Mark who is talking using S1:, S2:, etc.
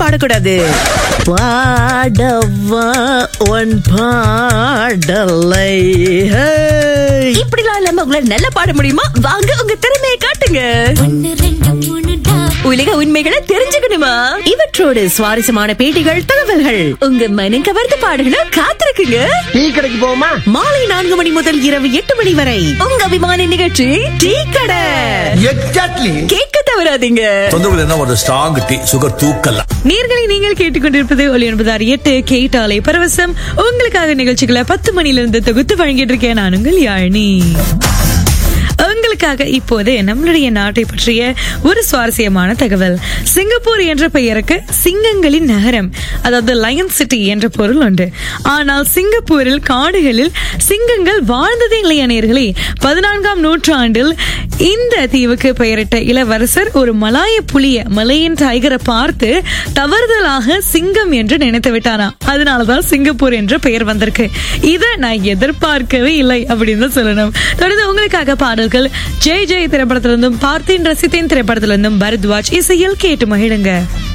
S1: பாடக்கூடாது பாடவா உன் பாடலை ஹே. இப்படிலாம் இல்லாம உங்களால நல்லா பாட முடியுமா வாங்க உங்க திறமையை காட்டுங்க உலக உண்மைகளை தெரிஞ்சுக்கணுமா இவற்றோடு சுவாரஸ்யமான பேட்டிகள் தகவல்கள் உங்க மனம் கவர்ந்து பாடல்களை காத்திருக்குங்க
S2: டீ கடைக்கு போமா
S1: மாலை நான்கு மணி முதல் இரவு எட்டு மணி வரை உங்க அபிமான நிகழ்ச்சி டீ கடை
S2: எக்ஸாக்ட்லி
S1: கேட்க தவறாதீங்க
S3: தொந்தரவு என்ன ஒரு ஸ்ட்ராங் டீ சுகர் தூக்கல
S4: நேர்களை நீங்கள் கேட்டுக்கொண்டிருப்பது ஒலி என்பதார் எட்டு கேட்டாலை பரவசம் உங்களுக்காக நிகழ்ச்சிகளை பத்து மணிலிருந்து தொகுத்து வழங்கிட்டு இருக்கேன் நான் உங்கள் யாழினி உங்களுக்காக இப்போது நம்மளுடைய நாட்டை பற்றிய ஒரு சுவாரஸ்யமான தகவல் சிங்கப்பூர் என்ற பெயருக்கு சிங்கங்களின் நகரம் அதாவது லயன் சிட்டி என்ற பொருள் உண்டு ஆனால் சிங்கப்பூரில் காடுகளில் சிங்கங்கள் வாழ்ந்ததே இல்லையா நேர்களே பதினான்காம் நூற்றாண்டில் இந்த தீவுக்கு பெயரிட்ட இளவரசர் ஒரு மலாய புலிய மலையின் டைகரை பார்த்து தவறுதலாக சிங்கம் என்று நினைத்து விட்டாராம் அதனாலதான் சிங்கப்பூர் என்ற பெயர் வந்திருக்கு இதை நான் எதிர்பார்க்கவே இல்லை அப்படின்னு தான் சொல்லணும் தொடர்ந்து உங்களுக்காக பாடல்கள் ஜெய் ஜெய் திரைப்படத்திலிருந்தும் பார்த்தேன் ரசித்தேன் திரைப்படத்திலிருந்தும் பரத்வாஜ் இசையில் கேட்டு மகிழுங்க